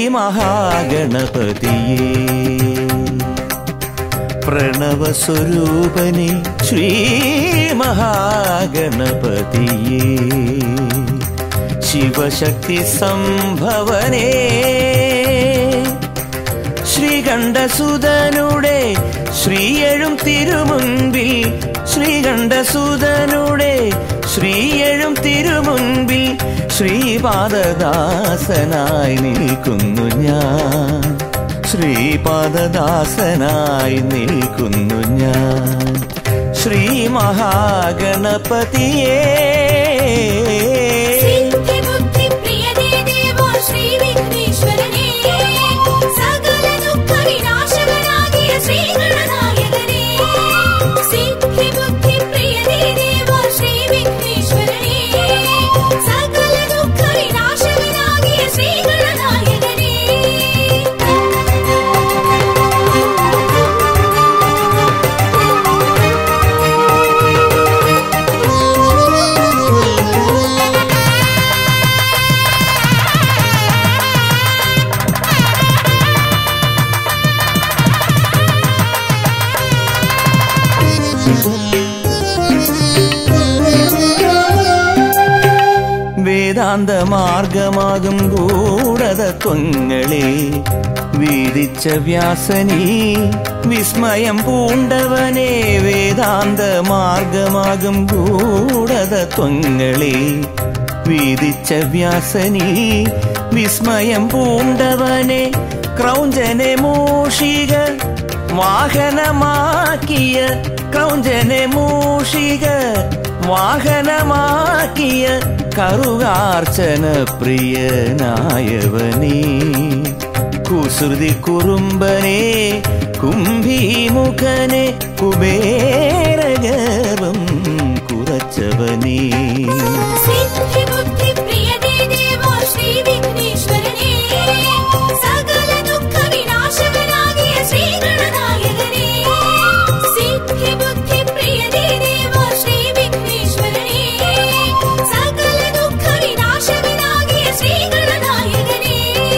മഹാഗണപതിയേ പ്രണവസ്വരൂപനെ ശ്രീ മഹാഗണപതിയേ ശിവശക്തി സംഭവനേ ശ്രീകണ്ഠസുതനുടെ ശ്രീയഴും തിരുമുൻപിൽ ശ്രീകണ്ഠസുതനുടെ ശ്രീയഴും തിരുമുൻപിൽ ശ്രീപാദദാസനായി നിൽക്കുന്നു ഞാൻ ശ്രീപാദദാസനായി നിൽക്കുന്നു ഞാൻ ശ്രീ മഹാഗണപതിയേ സിദ്ധിബുദ്ധി പ്രിയനേ ദേവോ ശ്രീ വിഘ്നേശ്വരനേ സകല ദുഃഖ വിനാശകനാകിയ ശ്രീ ഗണനായകനേ സിദ്ധിബുദ്ധി പ്രിയനേ ദേവോ ശ്രീ വിഘ്നേശ്വരനേ സകല ദുഃഖ വിനാശകനാകിയ ശ്രീ ഗണനായകനേ വേദാന്ത മാർഗമാകും ഗൂഢതത്വങ്ങളെ വീതിച്ച വ്യാസനീ വിസ്മയം പൂണ്ടവനെ വേദാന്ത മാർഗമാകും ഗൂഢതത്വങ്ങളെ വീതിച്ച വ്യാസനീ വിസ്മയം പൂണ്ടവനെ ക്രൗഞ്ചനെ മൂഷിക വാഹനമാക്കിയ ക്രൗഞ്ചനെ മൂഷിക വാഹനമാക്കിയ കറുകാർച്ചന പ്രിയനായവനേ കുസൃതി കുറുമ്പനെ കുംഭീമുഖനെ കുബേരഗർവം കുറച്ചവനേ സിദ്ധിബുദ്ധി പ്രിയനേ ദേവോ ശ്രീ വിഘ്നേശ്വരനേ സകല ദുഃഖ വിനാശകനാകിയ ശ്രീ ഗണനായകനേ സിദ്ധിബുദ്ധി പ്രിയനേ ദേവോ ശ്രീ വിഘ്നേശ്വരനേ സകല ദുഃഖ വിനാശകനാകിയ ശ്രീ ഗണനായകനേ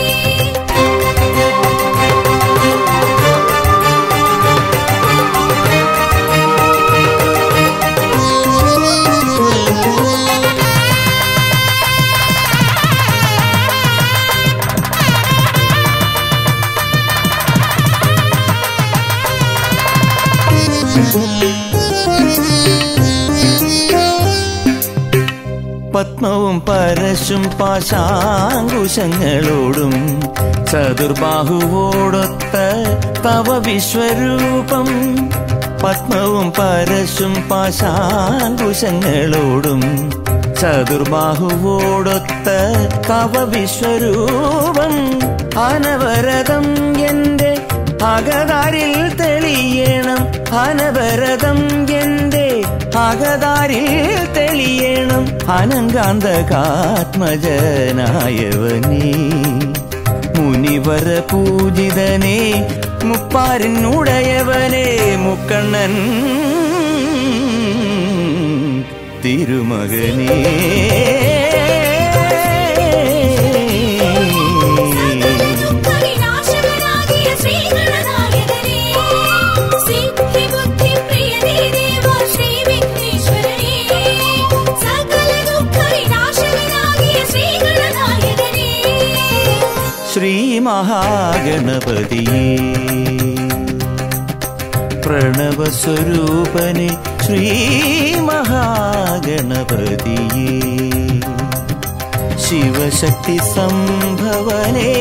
പത്മവും പരശും പാശാങ്കുശങ്ങളോടും ചതുർബാഹുവോടൊത്ത തവ വിശ്വരൂപം പത്മവും പരശും പാശാങ്കുശങ്ങളോടും ചതുർബാഹുവോടൊത്ത തവ വിശ്വരൂപം അനവരതം എന്റെ അകതാരിൽ തെളിയണം അനവരതം എന്റെ അകതാരിൽ തെളിയണം അനങ്കാന്തകാത്മജനായവനേ മുനിവര പൂജിതനെ മുപ്പാരിനുടയവനെ മുക്കണ്ണൻ തിരുമകനേ സകല ദുഃഖ വിനാശകനാകിയ ശ്രീ ഗണനായകനേ സിദ്ധിബുദ്ധി പ്രിയനേ ദേവോ ശ്രീ വിഘ്നേശ്വരനേ സകല ദുഃഖ വിനാശകനാകിയ ശ്രീ ഗണനായകനേ ശ്രീ മഹാഗണപതിയേ പ്രണവസ്വരൂപനെ ശ്രീ മഹാഗണപതിയേ ശിവശക്തി സംഭവനേ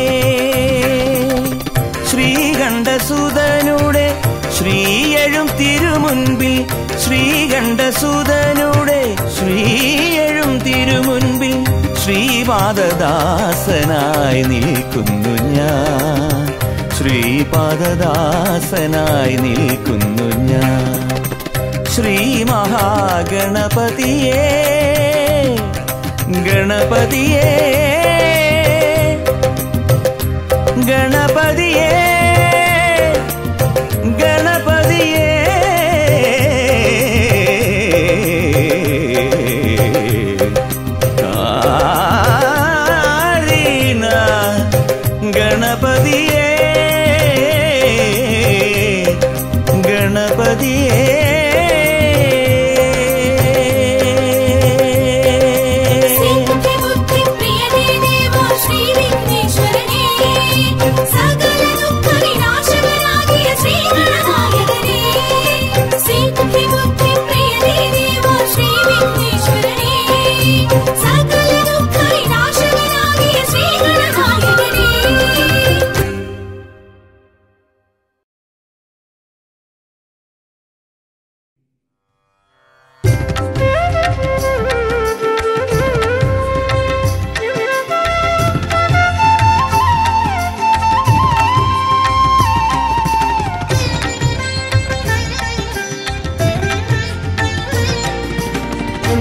ശ്രീകണ്ഠസുതനുടെ ശ്രീയഴും തിരുമുൻപിൽ ശ്രീകണ്ഠസുതനുടെ ശ്രീയഴും തിരുമുൻപിൽ ശ്രീപാദദാസനായി നിൽക്കുന്നു ഞാൻ ശ്രീപാദദാസനായി നിൽക്കുന്നു ഞാൻ ശ്രീ മഹാഗണപതിയേ ഗണപതിയേ ഗണപതിയേ ഗണപതിയേ കാരീന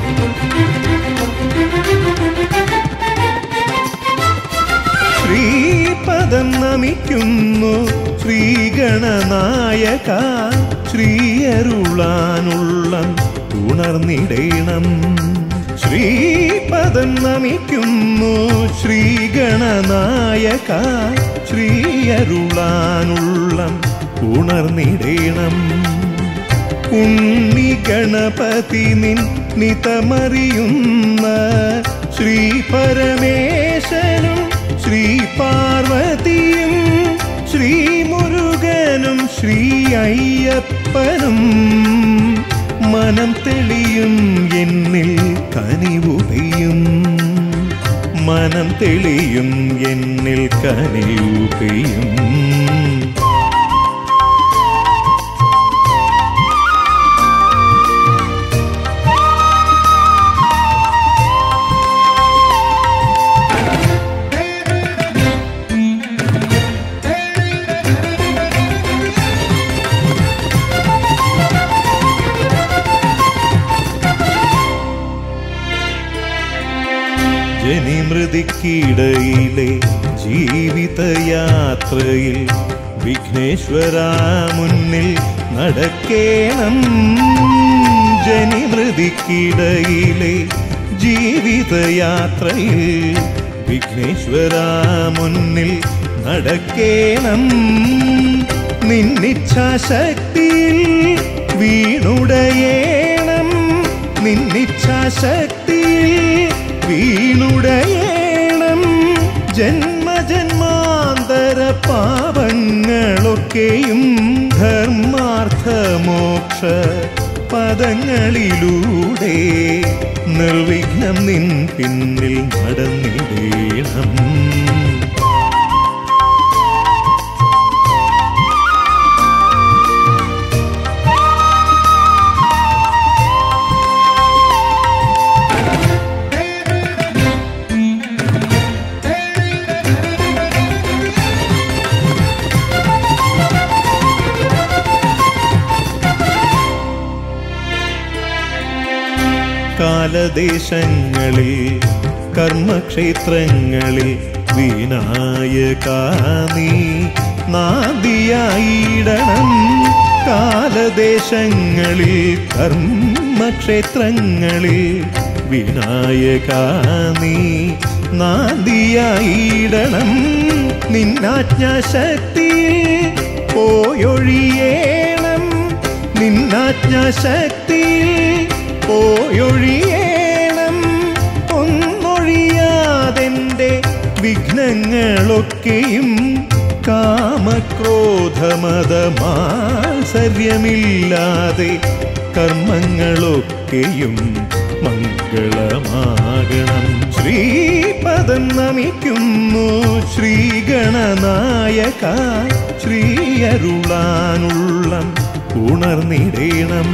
ശ്രീപദം നമിക്കുന്നു ശ്രീഗണനായക ശ്രീയരുളാനുള്ളം ഉണർന്നിടേണം ശ്രീപദം നമിക്കുന്നു ശ്രീഗണനായക ശ്രീയരുളാനുള്ളം ഉണർന്നിടേണം ഉണ്ണി ഗണപതി നിൻ നിതമറിയുന്ന ശ്രീ പരമേശനും ശ്രീ പാർവതിയും ശ്രീ മുരുകനും ശ്രീ അയ്യപ്പനും മനം തെളിയും എന്നിൽ കനിവുകയും മനം തെളിയും എന്നിൽ കനിവുകയും ജനിമൃതിക്കിടയിലെ ജീവിതയാത്രയിൽ വിഘ്നേശ്വര മുന്നിൽ നടക്കേണം ജനിമൃതിക്കിടയിലെ ജീവിതയാത്രയിൽ വിഘ്നേശ്വര മുന്നിൽ നടക്കേണം നിന്നിച്ഛാശക്തിയിൽ വീണുടയേണം നിന്നിച്ഛാശക്തിയിൽ വീണുടയേണം ജന്മജന്മാന്തര പാപങ്ങളൊക്കെയും ധർമാർത്ഥമോക്ഷ പദങ്ങളിലൂടെ നിർവിഘ്നം നിൻ പിന്നിൽ നടന്നിടേണം കാലദേശങ്ങളിൽ കർമ്മക്ഷേത്രങ്ങളിൽ വിനായകാനി നാദിയായിടണം കാലദേശങ്ങളിൽ കർമ്മക്ഷേത്രങ്ങളിൽ വിനായകാനി നാദിയായിടണം നിന്നാജ്ഞാശക്തി പോയൊഴിയേണം നിന്നാജ്ഞാശക്തി പോയൊഴിയേണം ഒന്നൊഴിയാതെന്റെ വിഘ്നങ്ങളൊക്കെയും കാമക്രോധമതമാത്സര്യമില്ലാതെ കർമ്മങ്ങളൊക്കെയും മംഗളമാകണം ശ്രീപദം നമിക്കുന്നു ശ്രീഗണനായക ശ്രീയരുളാനുള്ളം ഉണർന്നിടേണം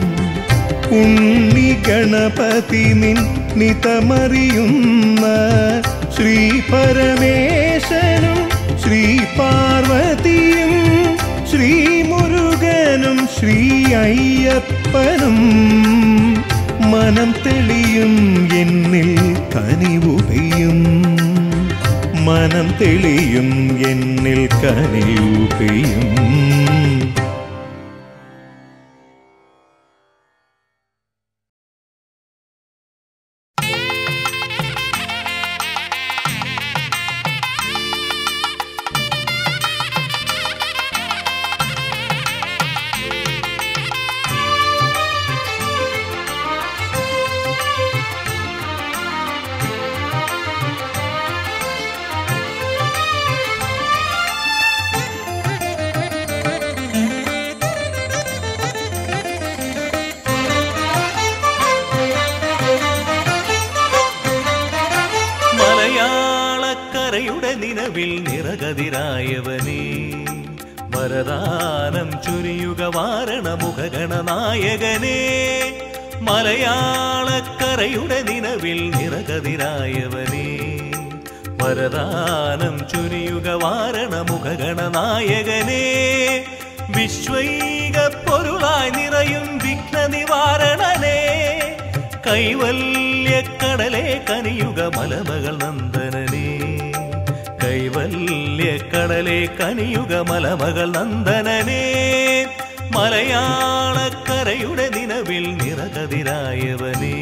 ഉണ്ണി ഗണപതി നിൻ നിതമറിയുന്ന ശ്രീ പരമേശനും ശ്രീ പാർവതിയും ശ്രീ മുരുകനും ശ്രീ അയ്യപ്പനും മനം തെളിയും എന്നിൽ കനിവുകയും മനം തെളിയും എന്നിൽ കനിവുകയും മലയാളക്കരയുടെ നിലവിൽ നിറകതിരായവനേ വരദാനം ചുരിയുക വാരണമുഖഗണനായകനേ മലയാളക്കരയുടെ നിലവിൽ നിറകതിരായവനേ വരദാനം ചുരിയുക വാരണമുഖഗണനായകനേ വിശ്വൈക പൊരുളായി നിറയും വിഘ്ന നിവാരണനേ കൈവല്യക്കടലെ കനിയുക മലമകൾ നന്ദനനേ കൈവല്യക്കടലെ കനിയുക മലമകൾ നന്ദനനേ മലയാളക്കരയുടെ നിലവിൽ നിറകതിരായവനേ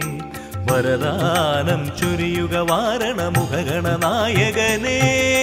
വരദാനം ചൊരിയുക വാരണമുഖഗണനായകനേ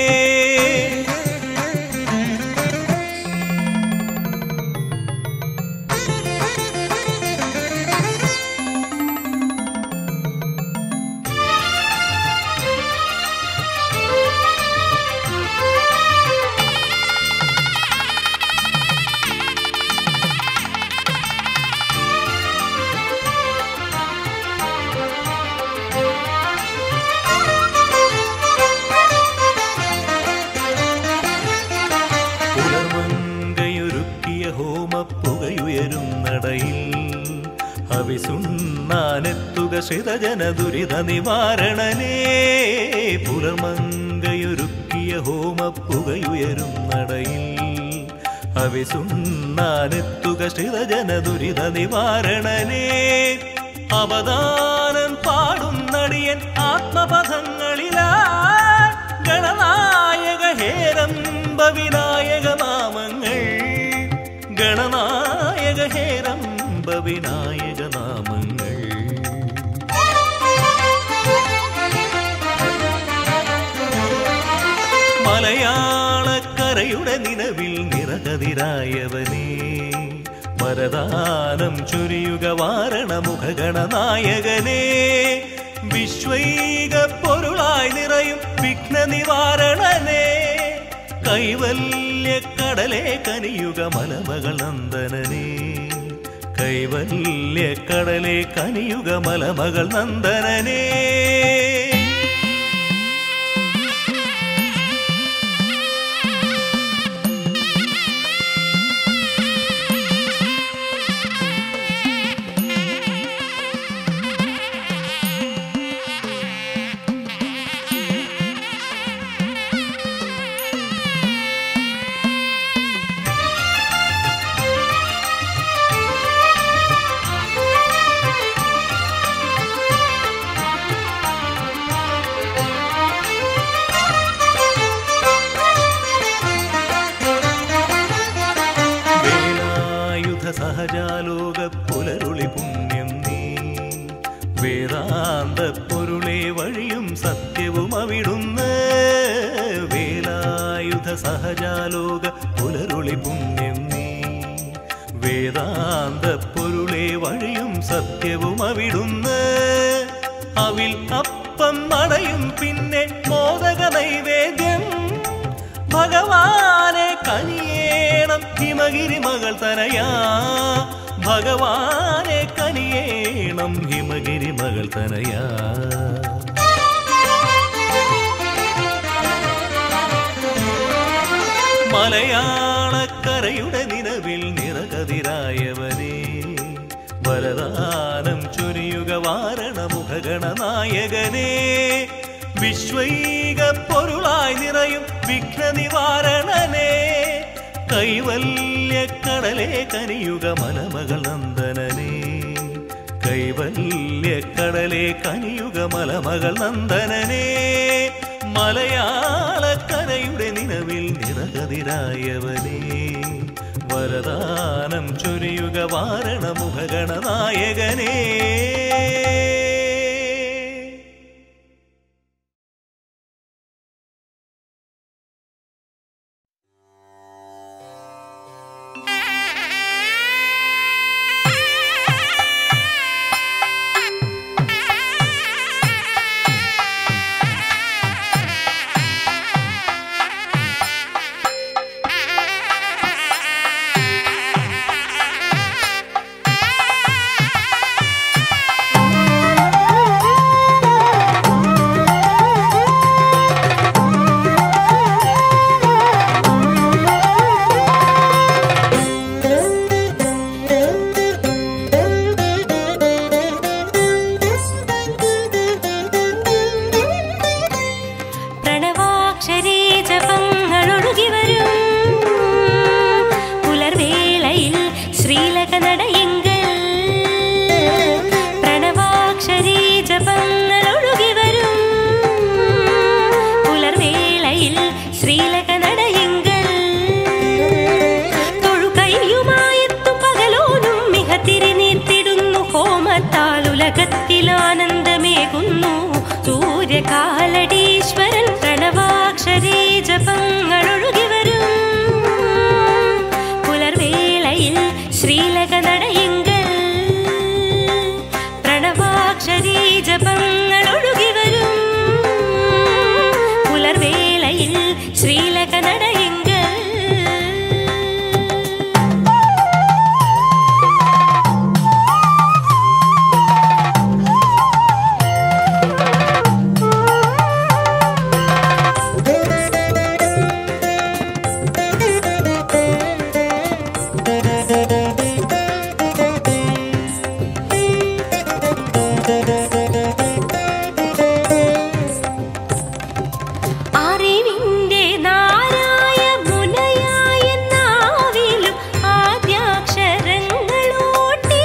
പുലർമങ്കയൊരുക്കിയ ഹോമപ്പുകയുയരും നടയിൽ ഹവിസുണ്ണാനെത്തുക ശ്രിതജന ദുരിത നിവാരണനേ പുലർമങ്കയൊരുക്കിയ ഹോമപ്പുകയുയരും നടയിൽ ഹവിസുണ്ണാനെത്തുക ശ്രിതജന ദുരിത നിവാരണനേ അവദാനം പാടുന്നടിയൻ ആത്മപഥങ്ങളിലാ ഗണനായക ഹേരംബ വിനായക നാമങ്ങൾ ഗണനായക ഹേരംബ വിനായക നാമങ്ങൾ മലയാളക്കരയുടെ നിലവിൽ നിറകതിരായവനേ വരദാനം ചൊരിയുക വാരണമുഖഗണനായകനേ വിശ്വൈക പൊരുളായി നിറയും വിഘ്ന നിവാരണനേ കൈവല്യക്കടലെ കനിയുക മലമകൾ നന്ദനനേ കൈവല്യക്കടലെ കനിയുക മലമകൾ നന്ദനനേ വേലായുധ സഹജാലോക പുലരുളി പുണ്യം നീ വേദാന്ത പൊരുളെ വഴിയും സത്യവും അവിടുന്ന് വേലായുധ സഹജാലോക പുലരുളി പുണ്യം നീ വേദാന്ത പൊരുളെ വഴിയും സത്യവും അവിടുന്ന് അവിൽ അപ്പം അടയും പിന്നെ മോദക നൈവേദ്യം ഭഗവാനെ കനിയേണം ഹിമഗിരി മകൾ തനയാ ഭഗവാനെ കനിയേണം ഹിമഗിരി മകൾ തനയാ മലയാളക്കരയുടെ നിലവിൽ നിറകതിരായവനേ വരദാനം ചൊരിയുക വാരണമുഖഗണനായകനേ വിശ്വൈക പൊരുളായി നിറയും വിഘ്ന നിവാരണനേ കൈവല്യക്കടലെ കനിയുക മലമകൾ നന്ദനനേ കൈവല്യക്കടലെ കനിയുക മലമകൾ നന്ദനനേ മലയാളക്കരയുടെ നിലവിൽ നിറകതിരായവനേ വരദാനം ചൊരിയുക വാരണമുഖഗണനായകനേ ആ കാലടീശ്വരൻ പ്രണവാക്ഷരീ ജപങ്ങളൊഴുകി വരും പുലർവേളയിൽ ശ്രീലക നടയെങ്കൽ പ്രണവാക്ഷരീ ജപങ്ങളൊഴുകി വരും പുലർവേളയിൽ ശ്രീലക നടയെങ്കൽ അറിവിന്റെ നാരായ മുനയായ നാവിലും ആദ്യാക്ഷരങ്ങളോട്ടി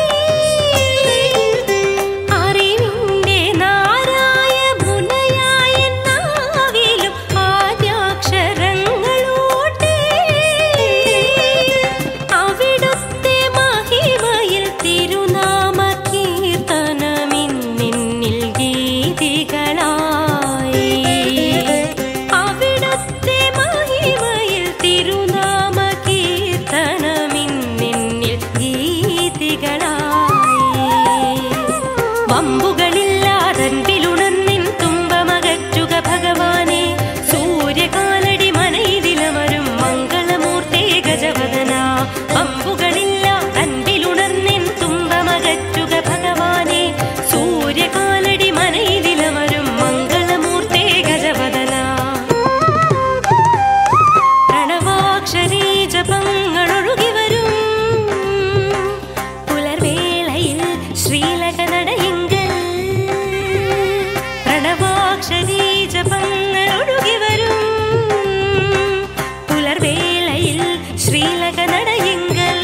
അറിവിന്റെ നാരായ മുനയായ നാവിലും ആദ്യാക്ഷരങ്ങളോട്ടി അവിടുത്തെ മഹിമയിൽ തിരുനാമ കീർത്തനമിന്നിൽ ഗീതികളായി അവിടുത്തെ മഹിമയിൽ തിരുനാമ കീർത്തനമിന്നിൽ ഗീതികളായി വമ്പുകളില്ലാതൻപിലുണർന്നിൻ തുമ്പമകറ്റുക ഭഗവാനെ സൂര്യകാലടി മനയിതിലമരും മംഗളമൂർത്തേ ഗജവദന വമ്പുകളില്ല അൻപിലുണർന്നിൻ തുമ്പമകറ്റുക ഭഗവാനെ സൂര്യകാലടി മനയിതിലമരും മംഗളമൂർത്തേ ഗജവദന പ്രണവാക്ഷരീ ജപങ്ങളൊഴുകി വരും പുലർവേളയിൽ ശ്രീലക നടയെങ്കൽ പ്രണവാക്ഷരീ ജപങ്ങളൊഴുകി വരും പുലർവേളയിൽ ശ്രീലക നടയെങ്കൽ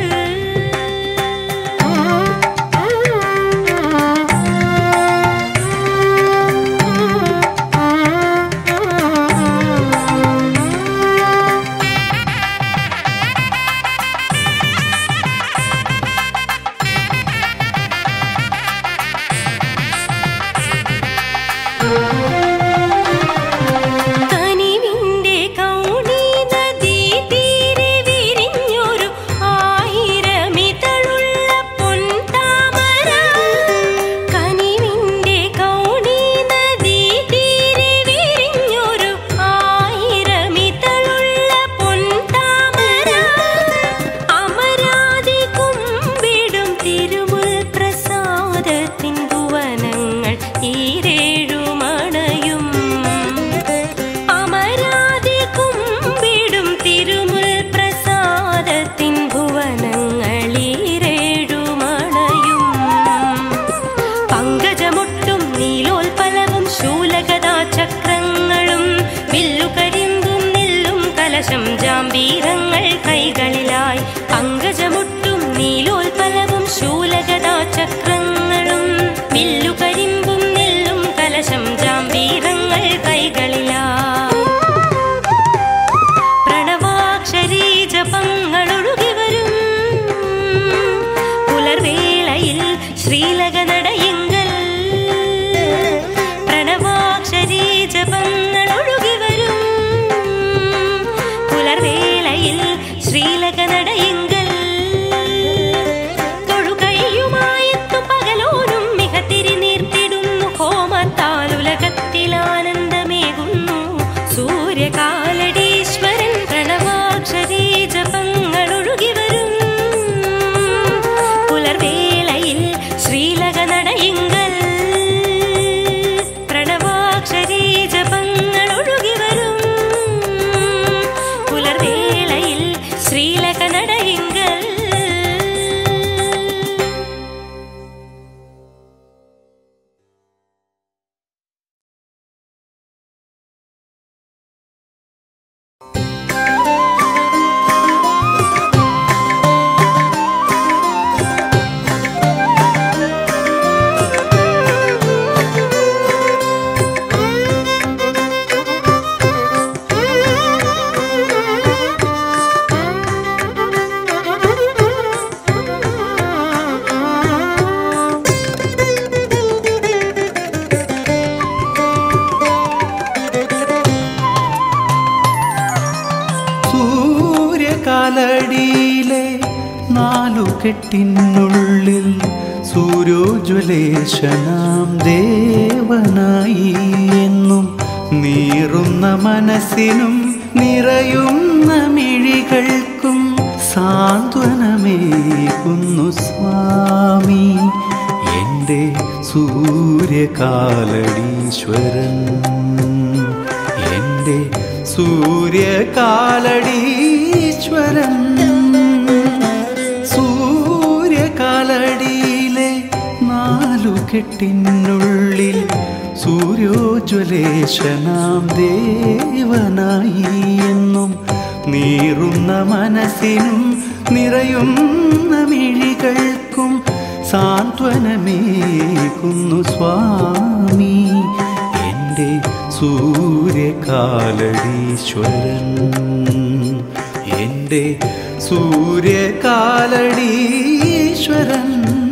കനിവിന്റെ കൗണി നദീ തീരെ വിരിഞ്ഞൊരു ആയിരമിതളുള്ള പൊൻതാമര കനിവിന്റെ കൗണി നദീ തീരെ വിരിഞ്ഞൊരു ആയിരമിതളുള്ള പൊൻതാമര അമരാതി കുമ്പിടും തിരുമുൽ പ്രസാദത്തിൻ ഭുവനങ്ങൾ ഈരേഴുമണയും അമരാതി കുമ്പിടും തിരുമുൽ പ്രസാദത്തിൻ ഭുവനങ്ങൾ ഈരേഴുമണയും പങ്കജമൊട്ടും നീലോൽപലവും ശൂലഗതാ ചക്രങ്ങളും വില്ലുകരിമ്പും നെല്ലും കലശം ജാമ്പീരങ്ങൾ കൈകളിലായി പങ്കജമൊട്ടും നീലോൽപലവും ശൂലഗതാ ചക്രങ്ങളും വില്ലുകരിമ്പും നെല്ലും കലശം ജാമ്പീരങ്ങൾ കൈകളിലായി പ്രണവാക്ഷരീ ജപങ്ങളൊഴുകി വരും പുലർവേളയിൽ ശ്രീലക നടയെങ്കൽ പ്രണവാക്ഷരീ ജപങ്ങളൊഴുകി വരും പുലർവേളയിൽ ശ്രീലക നടയെങ്കൽ തൊഴുകൈയുമായെത്തു നാലുകെട്ടിനുള്ളിൽ സൂര്യോജ്വലേശനാം ദേവനായി എന്നും നീറുന്ന മനസ്സിനും നിറയുന്ന മിഴികൾക്കും സാന്ത്വനമേകുന്നു സ്വാമി എൻ്റെ സൂര്യകാലടീശ്വരൻ എൻ്റെ സൂര്യകാലടീശ്വരൻ സൂര്യകാലടിയിലെ നാലുകെട്ടിനുള്ളിൽ സൂര്യോജ്വലേശനാം ദേവനായി എന്നും നീറുന്ന മനസ്സിനും നിറയുന്ന മിഴികൾക്കും സാന്ത്വനമേകുന്നു സ്വാമി എൻ്റെ സൂര്യകാലടീശ്വരൻ എൻ്റെ സൂര്യകാലടീശ്വരൻ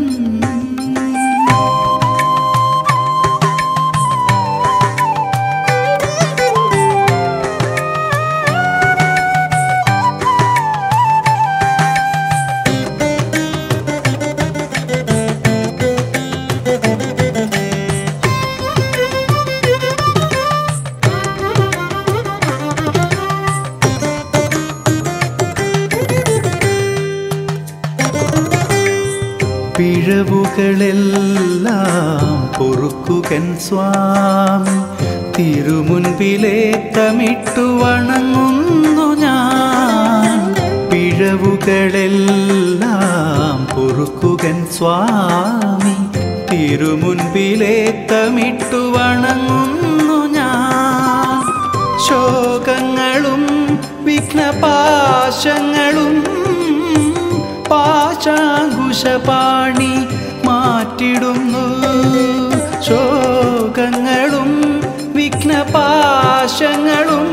പിഴവുകളെല്ലാം പൊറുക്കുകൻ സ്വാമി തിരുമുൻപിലേത്തമിട്ടു വണങ്ങുന്നു ഞാൻ പിഴവുകളെല്ലാം പൊറുക്കുകൻ സ്വാമി തിരുമുൻപിലേത്തമിട്ടു വണങ്ങുന്നു ഞാൻ ശോകങ്ങളും വിഘ്നപാശങ്ങളും പാശാങ്കുശപാണി മാറ്റിടുന്നു ശോകങ്ങളും വിഘ്നപാശങ്ങളും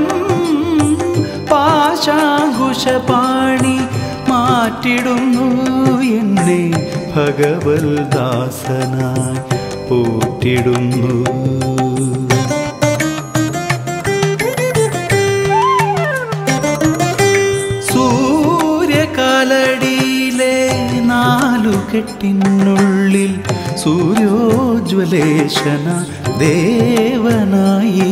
പാശാങ്കുശപാണി മാറ്റിടുന്നു എന്നെ ഭഗവത്ദാസനായി പോറ്റിടുന്നു സൂര്യകാലടിയിലെ നാലുകെട്ടിനുള്ളിൽ സൂര്യോജ്വലേശന ദേവനായി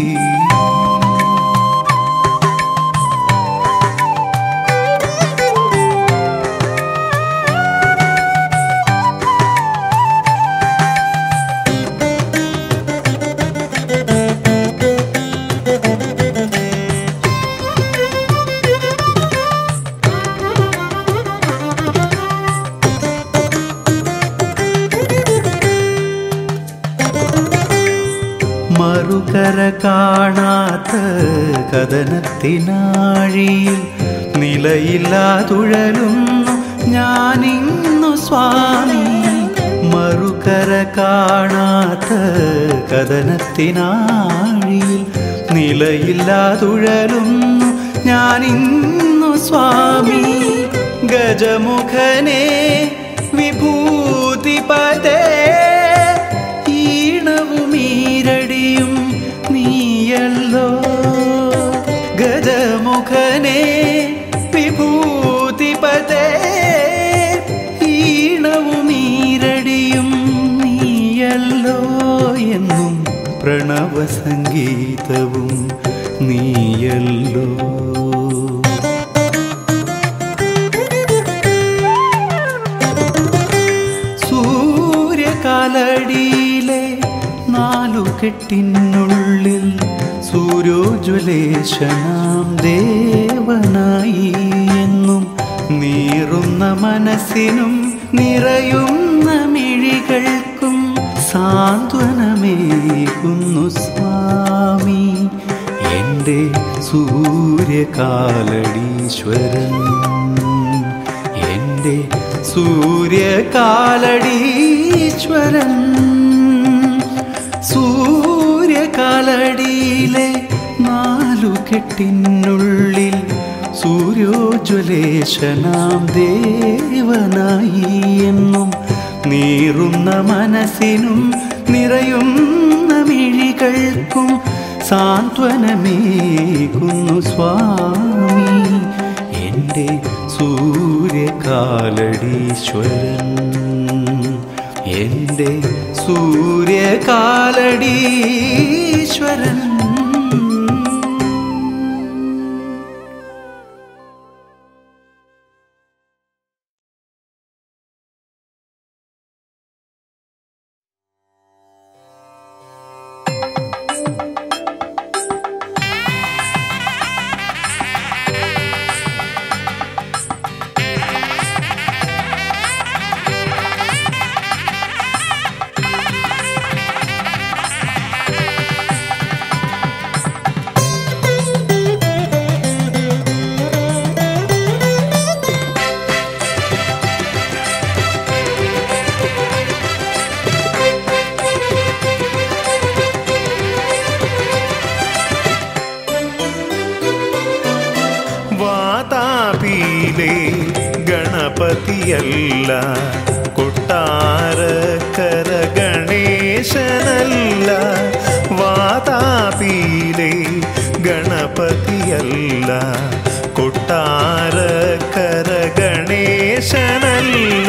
മറുകര കാണാത്ത കഥനത്തിനാഴിയിൽ നിലയില്ലാതുഴലുന്നു ഞാനിന്നു സ്വാമി മറുകര കാണാത്ത കഥനത്തിനാഴിയിൽ നിലയില്ലാതുഴലുന്നു ഞാനിന്നു സ്വാമി ഗജമുഖനെ വിഭൂതിപദേ ഈണവുമീരടിയും നീയല്ലോ ഗജമുഖനെ വിഭൂതിപദേ ഈണവുമീരടിയും നീയല്ലോ എന്നും പ്രണവസംഗീതവും നീയല്ലോ സൂര്യകാലടിയിലെ നാലുകെട്ടിനുള്ളിൽ സൂര്യോജ്വലേശനാം ദേവനായി എന്നും നീറുന്ന മനസ്സിനും നിറയുന്ന മിഴികൾക്കും സാന്ത്വനമേകുന്നു സ്വാമി എൻ്റെ സൂര്യകാലടീശ്വരൻ എൻ്റെ സൂര്യകാലടീശ്വരൻ സൂര്യകാലടിയിലെ നാലുകെട്ടിനുള്ളിൽ സൂര്യോജ്വലേശനാം ദേവനായി എന്നും നീറുന്ന മനസ്സിനും നിറയുന്ന മിഴികൾക്കും സാന്ത്വനമേകുന്നു സ്വാമി എൻ്റെ സൂര്യകാലടീശ്വരൻ എൻ്റെ സൂര്യകാലടീശ്വരൻ വാതാപിയിലെ ഗണപതിയല്ല കൊട്ടാരക്കര ഗണേശനല്ല വാതാപിയിലെ ഗണപതിയല്ല കൊട്ടാരക്കര ഗണേശനല്ല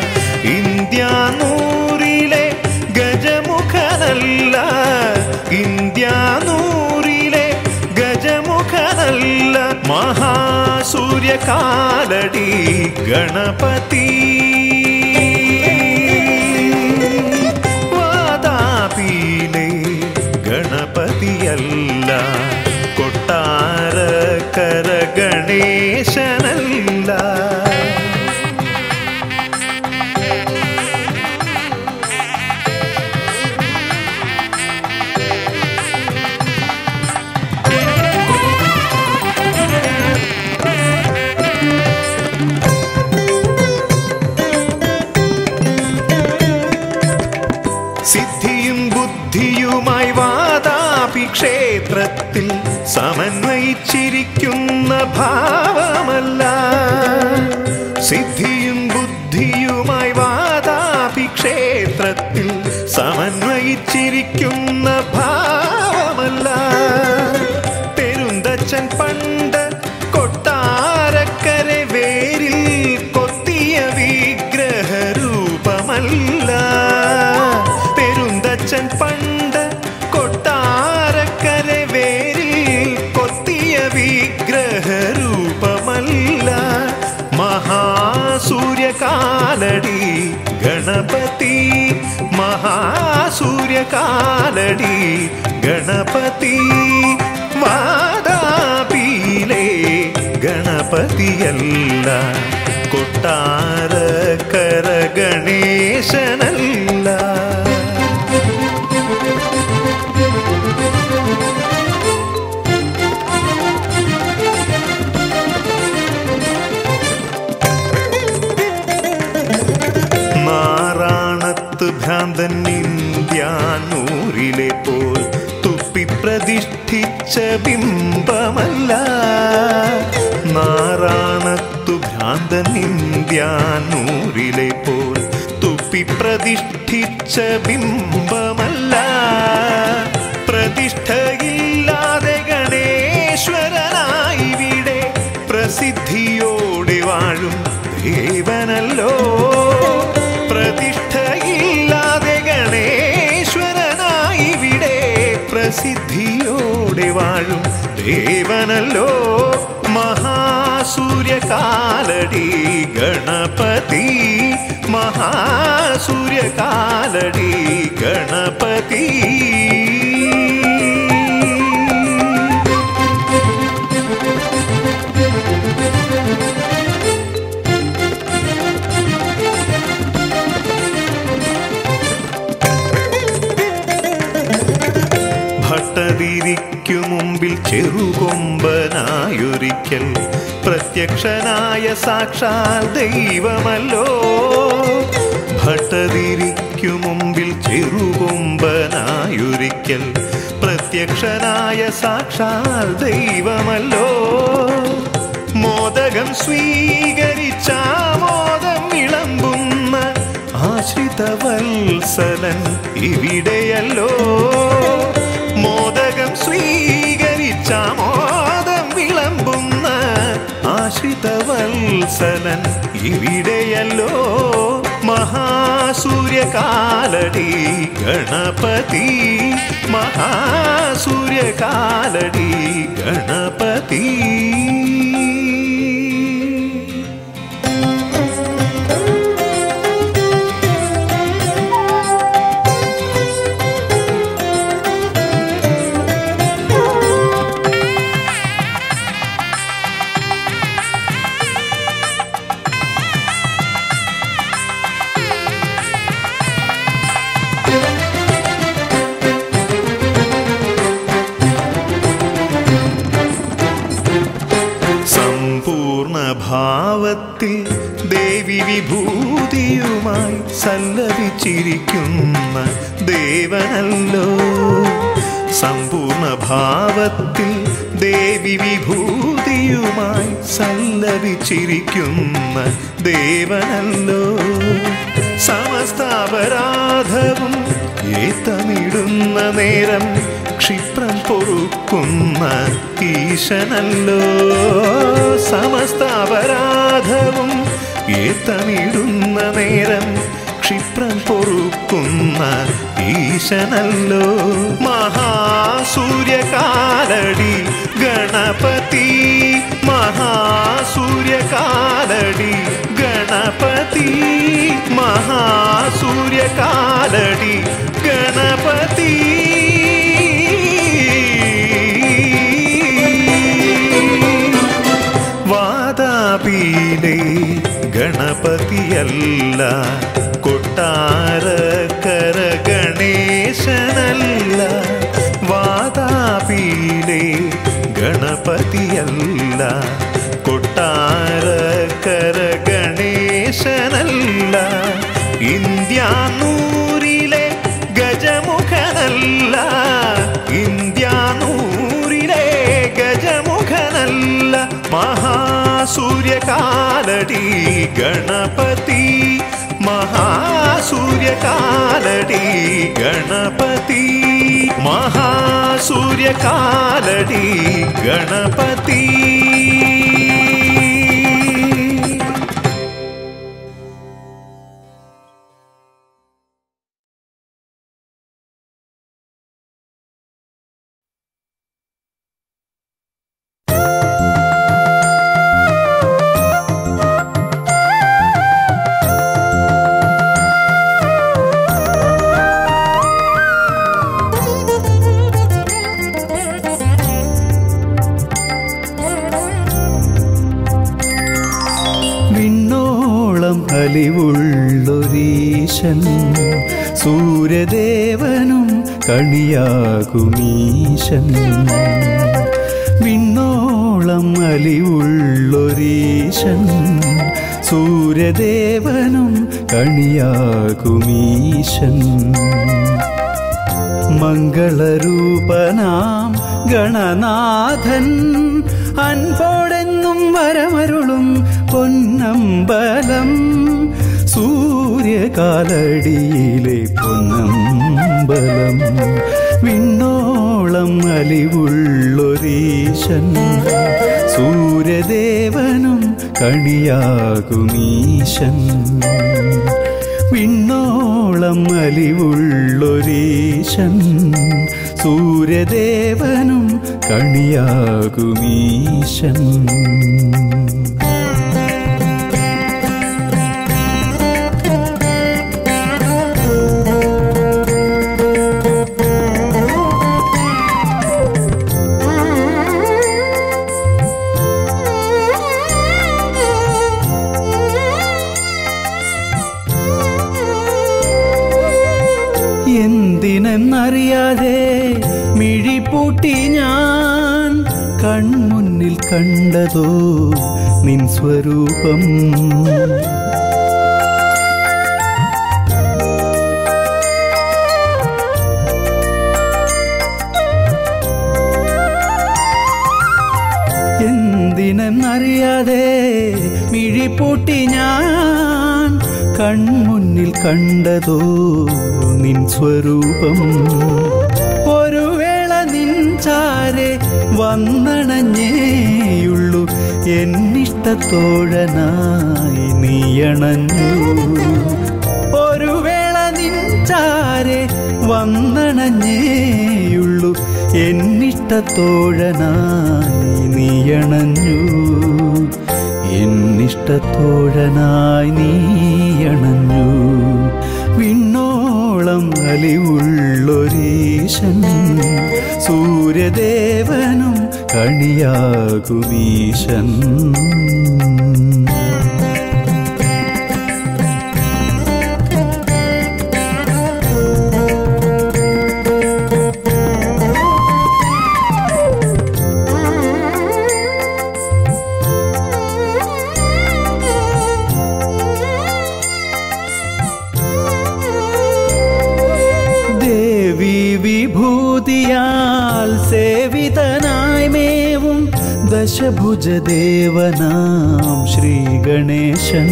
ഇന്ത്യാനൂറിലെ ഗജമുഖനല്ല ഇന്ത്യാനൂറിലെ ഗജമുഖനല്ല മഹാസൂര്യകാലടി ഗണപതി വാതാപിയിലെ ഗണപതിയല്ല കൊട്ടാരക്കര ഗണേശനല്ല സിദ്ധിയും ബുദ്ധിയുമായി വാതാപി ക്ഷേത്രത്തിൽ സമന്വയിച്ചിരിക്കുന്ന ഭാവമല്ല സിദ്ധിയും ബുദ്ധിയുമായി വാതാപി ക്ഷേത്രത്തിൽ സമന്വയിച്ചിരിക്കുന്ന ഭാവമല്ല പെരുന്തച്ചൻ പണ്ട് കൊട്ടാരക്കര വേരിൽ കൊത്തിയ വിഗ്രഹരൂപമല്ല പെരുന്തച്ചൻ പണ്ട് കൊട്ടാരക്കര വേരിൽ കൊത്തിയ വിഗ്രഹരൂപമല്ല മഹാസൂര്യകാലടി ഗണപതി മഹാസൂര്യകാലടി ഗണപതി വാദാപീലേ ഗണപതിയല്ല കൊട്ടാരക്കര ഗണേശനല്ല നാറാണത്ത് ഭ്രാന്തൻ ഇന്ത്യാനൂരിലെ പോൽ തുപ്പി പ്രതിഷ്ഠിച്ച ബിംബമല്ല നാറാണത്തു ഭ്രാന്തൻ ഇന്ത്യാനൂരിലെ പോൽ തുപ്പി പ്രതിഷ്ഠിച്ച ബിംബമല്ല പ്രതിഷ്ഠയില്ലാതെ ഗണേശ്വരനായി ഇവിടെ പ്രസിദ്ധിയോടെ വാഴും ദേവനല്ലോ പ്രതിഷ്ഠയില്ലാതെ ഗണേശ്വരനായി ഇവിടെ പ്രസിദ്ധിയോടെ വാഴും ദേവനല്ലോ മഹാസൂര്യകാലടി ഗണപതി മഹാസൂര്യകാലടി ഗണപതി ഭട്ടതിരിക്കു മുമ്പിൽ ചെറുകൊമ്പനായൊരിക്കൽ പ്രത്യക്ഷനായ സാക്ഷാൽ ദൈവമല്ലോ ഭട്ടതിരിക്കു മുമ്പിൽ ചെറുകൊമ്പനായൊരിക്കൽ പ്രത്യക്ഷനായ സാക്ഷാൽ ദൈവമല്ലോ മോദകം സ്വീകരിച്ചാമോദം വിളമ്പുന്ന ആശ്രിതവത്സലൻ ഇവിടെയല്ലോ മോദകം സ്വീകരിച്ചാമോദം വിളമ്പുന്ന ആശ്രിത ആശ്രിതവത്സലൻ ഇവിടെയല്ലോ മഹാസൂര്യകാലടി ഗണപതി മഹാസൂര്യകാലടി ഗണപതി സമ്പൂർണ്ണ ഭാവത്തിൽ ദേവി വിഭൂതിയുമായി സല്ലപിച്ചിരിക്കുന്ന ദേവനല്ലോ സമ്പൂർണ്ണ ഭാവത്തിൽ ദേവി വിഭൂതിയുമായി സല്ലപിച്ചിരിക്കുന്ന ദേവനല്ലോ സമസ്താപരാധവും ഏത്തമിടുന്ന നേരം ക്ഷിപ്രം പൊറുക്കുന്ന ഈശനല്ലോ സമസ്താപരാധവും ഏത്തമിടുന്ന നേരം ക്ഷിപ്രം പൊറുക്കുന്ന ഈശനല്ലോ മഹാസൂര്യകാലടി ഗണപതി മഹാസൂര്യകാലടി ഗണപതി മഹാസൂര്യകാലടി ഗണപതി വാതാപിയിലെ ഗണപതിയല്ല കൊട്ടാരക്കര ഗണേശനല്ല വാതാപിയിലെ ഗണപതിയല്ല കൊട്ടാരക്കര ഗണേശനല്ല ഇന്ത്യാനൂരിലെ ഗജമുഖനല്ല ഇന്ത്യാനൂരിലെ ഗജമുഖനല്ല മഹാസൂര്യകാലടി ഗണപതി മഹാസൂര്യകാലടി ഗണപതി മഹാസൂര്യകാലടി ഗണപതി വിണ്ണോളം അലിവുള്ളൊരീശൻ സൂര്യദേവനും കണിയാകുമീശൻ വിണ്ണോളം അലിവുള്ളൊരീശൻ സൂര്യദേവനും കണിയാകുമീശൻ മംഗളരൂപനാം ഗണനാഥൻ അൻപോടെന്നും വരമരുളും പൊന്നമ്പലം സൂര്യകാലടിയിലെ പൊന്നമ്പലം വിണ്ണോളം അലിവുള്ളൊരീശൻ സൂര്യദേവനും കണിയാകുമീശൻ വിണ്ണോളം അലിവുള്ളൊരീശൻ സൂര്യദേവനും കണിയാകുമീശൻ എന്തിനെന്നറിയാതെ മിഴിപൂട്ടി ഞാൻ കൺമുന്നിൽ കണ്ടതോ നിൻ സ്വരൂപം എന്തിനെന്നറിയാതെ മിഴിപൂട്ടി ഞാൻ കൺമുന്നിൽ കണ്ടതോ നിൻ സ്വരൂപം ഒരു വേള നിൻ ചാരെ വന്നണഞ്ഞേയുള്ളൂ എന്നിഷ്ട എന്നിഷ്ടത്തോഴനായി നീയണഞ്ഞു ഒരു വേള നിൻചാരെ വന്നണഞ്ഞേയുള്ളൂ എന്നിഷ്ടത്തോഴനായി നീയണഞ്ഞു എന്നിഷ്ടത്തോഴനായി നീയണഞ്ഞു വിണ്ണോളം അലിവുള്ളൊരീശൻ സൂര്യദേവനും കണിയാകുമീശൻ ദേവി വിഭൂതിയാൽ സേവിതനായി മേവും ദശഭുജദേവനാം ശ്രീ ഗണേശൻ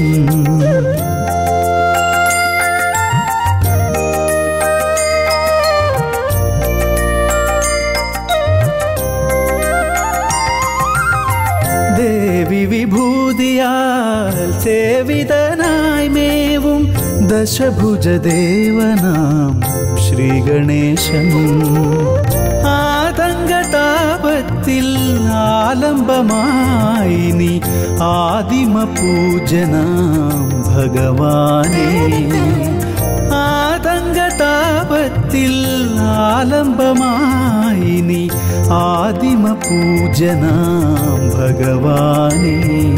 ദേവി വിഭൂതിയാൽ സേവിതനായി മേവും ദശഭുജദേവനാം ശ്രീ ഗണേശൻ ആതങ്കതാപത്തിൽ ആലംബമായി നീ ആദിമ പൂജനാം ഭഗവാനേ ആതങ്കതാപത്തിൽ ആലംബമായി നീ ആദിമ പൂജനാം ഭഗവാനേ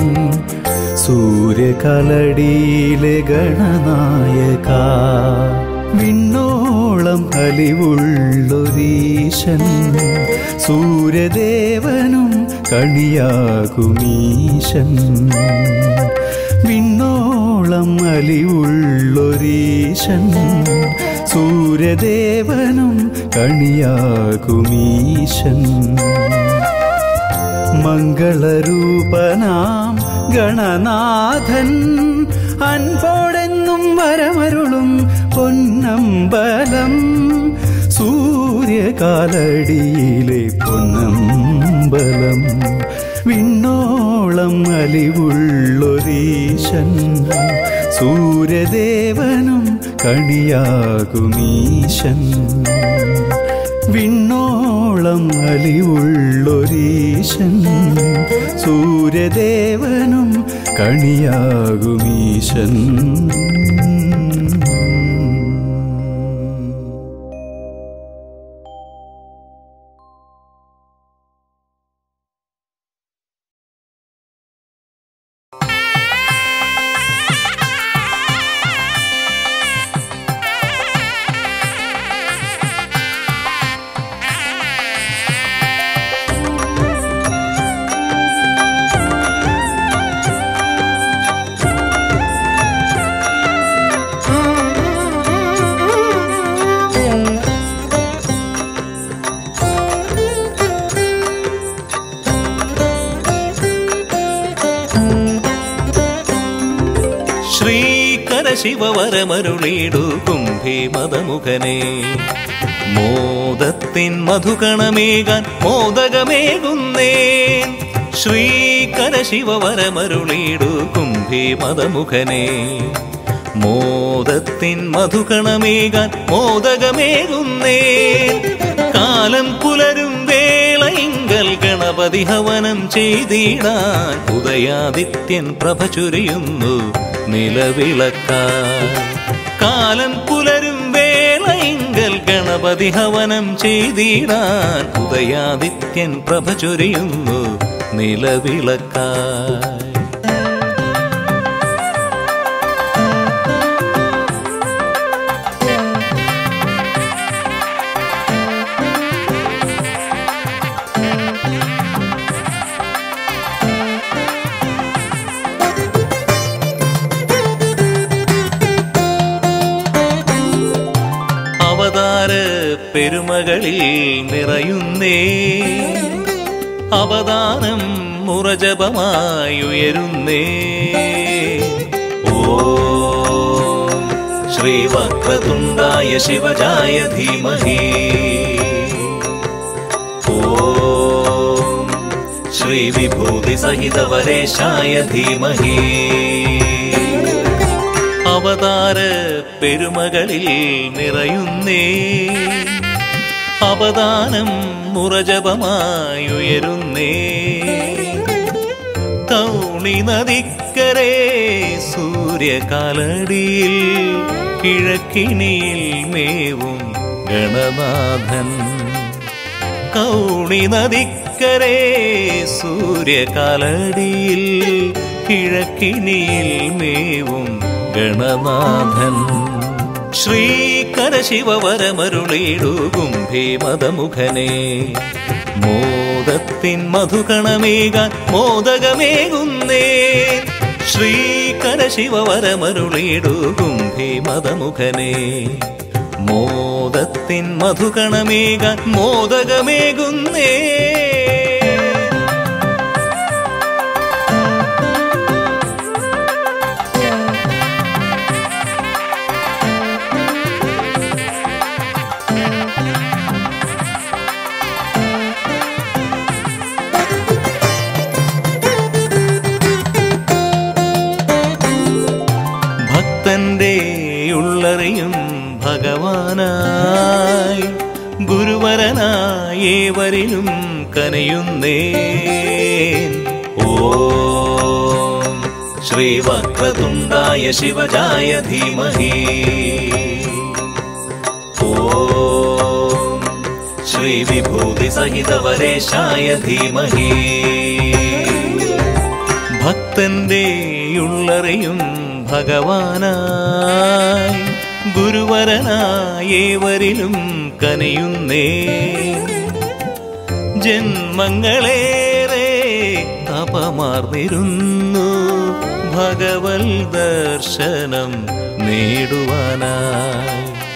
സൂര്യകലടിയിലെ ഗണനായക വിണ്ണോളം അലിവുള്ളൊരീശൻ സൂര്യദേവനും കണിയാകുമീശൻ വിണ്ണോളം അലിവുള്ളൊരീശൻ സൂര്യദേവനും കണിയാകുമീശൻ മംഗളരൂപനാം ഗണനാഥൻ അൻപോടെന്നും വരമരുളും പൊന്നമ്പലം സൂര്യകാലടിയിലെ പൊന്നമ്പലം വിണ്ണോളം അലിവുള്ളൊരീശൻ സൂര്യദേവനും കണിയാകുമീശൻ വിണ്ണോളം അലിവുള്ളൊരീശൻ സൂര്യദേവനും കണിയാകുമീശൻ ശ്രീകര ശിവവരമരുളീടു കുംഭേ മതമുഖനെ മോദത്തിൻ മധുകണമേകാൻ മോദകമേകുന്നേ ശ്രീകര ശിവവരമരുളീടു കുംഭേ മതമുഖനെ മോദത്തിൻ മധുകണമേകാൻ മോദകമേകുന്നേ കാലം പുലരും വേളയിങ്കൽ ഗണപതി ഹവനം ചെയ്തിടാൻ ഉദയാദിത്യൻ പ്രഭ ചൊരിയുന്നു നിലവിളക്കാൻ കാലം പുലരും വേളയിങ്കൽ ഗണപതി ഹവനം ചെയ്തിടാൻ ഉദയാദിത്യൻ പ്രഭ ചൊരിയുന്നു നിലവിളക്കാൻ അവതാര പെരുമകളിൽ നിറയുന്നേ അവതാരം മുറജപമായുയരുന്നേ ഓം ശ്രീവക്രതുണ്ടായ ശിവജായ ധീമഹി ഓം ശ്രീ ശ്രീവിഭൂതിസഹിതവരേശായ ധീമഹി അവതാര പെരുമകളിൽ നിറയുന്നേ അവദാനം മുറജപമായുയരുന്നേ കൗണി നദിക്കരെ സൂര്യകാലടിയിൽ കിഴക്കിണിയിൽ മേവും ഗണനാഥൻ കൗണി നദിക്കരെ സൂര്യകാലടിയിൽ കിഴക്കിനിയിൽ മേവും ഗണനാഥൻ ശ്രീകര ശിവവരമരുളിടുകും ഭീമതമുഖനെ മോദത്തിൻ മധുകണമേകാൻ മോദകമേകുന്നേ ശ്രീകര ശിവവരമരുളിടുകും ഭീമതമുഖനെ മോദത്തിൻ മധുകണമേകാൻ മോദകമേകുന്നേ ഭക്തന്റെ ഉള്ളറിയും ഭഗവാനായി ഗുരുവരനായി ഏവരിലും കനയുന്നേ ഓം ശ്രീവക്രതുണ്ടായ ശിവജായ ധീമഹി ഓം ശ്രീവിഭൂതിസഹിതവരേശായ ധീമഹി ഭക്തന്റെ ഉള്ളറിയും ഭഗവാനായി ഗുരുവരനായേവരിലും കനിയുന്നേ ജന്മങ്ങളേറെ തപമാർന്നിരുന്നു ഭഗവൽ ദർശനം നേടുവാനായി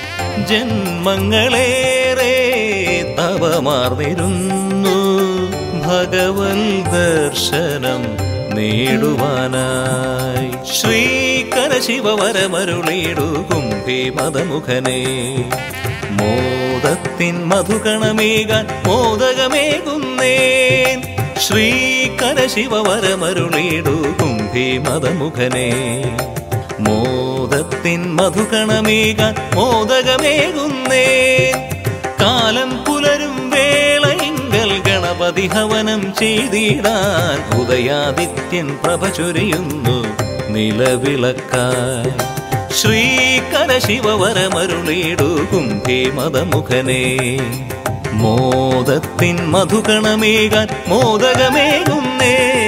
ജന്മങ്ങളേറെ തപമാർന്നിരുന്നു ഭഗവൽ ദർശനം നേടുവാനായി ശ്രീകര ശിവവരമരുളിടുകും ഭീമതമുഖനെ മോദത്തിൻ മധുകണമേകാൻ മോദകമേകുന്നേൻ ശ്രീകര ശിവവരമരുളിടുകും ഭീമതമുഖനെ മോദത്തിൻ മധുകണമേകാൻ മോദകമേകുന്നേൻ കാലം പുലരും വേളയിങ്കൽ ഗണപതി ഹവനം ചെയ്തിടാൻ ഉദയാദിത്യൻ പ്രഭ ചൊരിയുന്നു നിലവിളക്കായി ശ്രീകര ശിവവരമരുളിടുകും ഭീമതമുഖനെ മോദത്തിൻ മധുകണമേകാൻ മോദകമേകുന്നേ